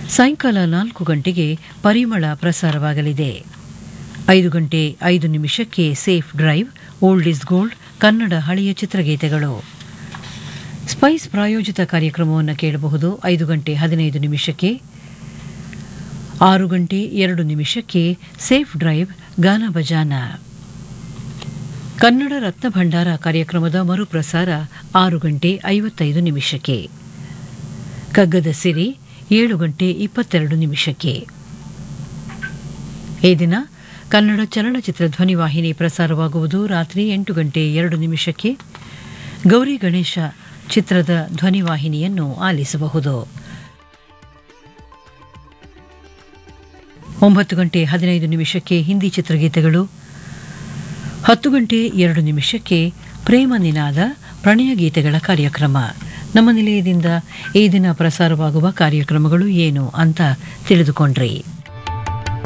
ಸಾಯಂಕಾಲ ನಾಲ್ಕು ಗಂಟೆಗೆ ಪರಿಮಳ ಪ್ರಸಾರವಾಗಲಿದೆ ಐದು ಗಂಟೆ ಐದು ನಿಮಿಷಕ್ಕೆ safe drive old is gold Kannada ಹಳೆಯ ಚಿತ್ರಗೀತೆಗಳು ಸ್ಪೈಸ್ ಪ್ರಾಯೋಜಿತ ಕಾರ್ಯಕ್ರಮವನ್ನು ಕೇಳಬಹುದು ಐದು ಗಂಟೆ ಹದಿನೈದು ನಿಮಿಷಕ್ಕೆ ಆರು ಗಂಟೆ ಎರಡು ನಿಮಿಷಕ್ಕೆ ಸೇಫ್ ಡ್ರೈವ್ ಗಾನ ಬಜಾನ ಕನ್ನಡ ರತ್ನ ಭಂಡಾರ ಕಾರ್ಯಕ್ರಮದ ಮರುಪ್ರಸಾರ ಆರು ಗಂಟೆ ಐವತ್ತೈದು ನಿಮಿಷಕ್ಕೆ ಕಗ್ಗದ ಸಿರಿ ಏಳು ಗಂಟೆ ಇಪ್ಪತ್ತೆರಡು ನಿಮಿಷಕ್ಕೆ ಈ ದಿನ ಕನ್ನಡ ಚಲನಚಿತ್ರ ಧ್ವನಿವಾಹಿನಿ ಪ್ರಸಾರವಾಗುವುದು ರಾತ್ರಿ ಎಂಟು ಗಂಟೆ ಎರಡು ನಿಮಿಷಕ್ಕೆ ಗೌರಿ ಗಣೇಶ ಚಿತ್ರದ ಧ್ವನಿವಾಹಿನಿಯನ್ನು ಆಲಿಸಬಹುದು ಒಂಬತ್ತು ಗಂಟೆ ಹದಿನೈದು ನಿಮಿಷಕ್ಕೆ ಹಿಂದಿ ಚಿತ್ರಗೀತೆಗಳು ಹತ್ತು ಗಂಟೆ ಎರಡು ನಿಮಿಷಕ್ಕೆ ಪ್ರೇಮ ನಿನಾದ ಪ್ರಣಯ ಗೀತೆಗಳ ಕಾರ್ಯಕ್ರಮ ನಮ್ಮ ನಿಲಯದಿಂದ ಈ ದಿನ ಪ್ರಸಾರವಾಗುವ ಕಾರ್ಯಕ್ರಮಗಳು ಏನು ಅಂತ ತಿಳಿದುಕೊಂಡ್ರಿ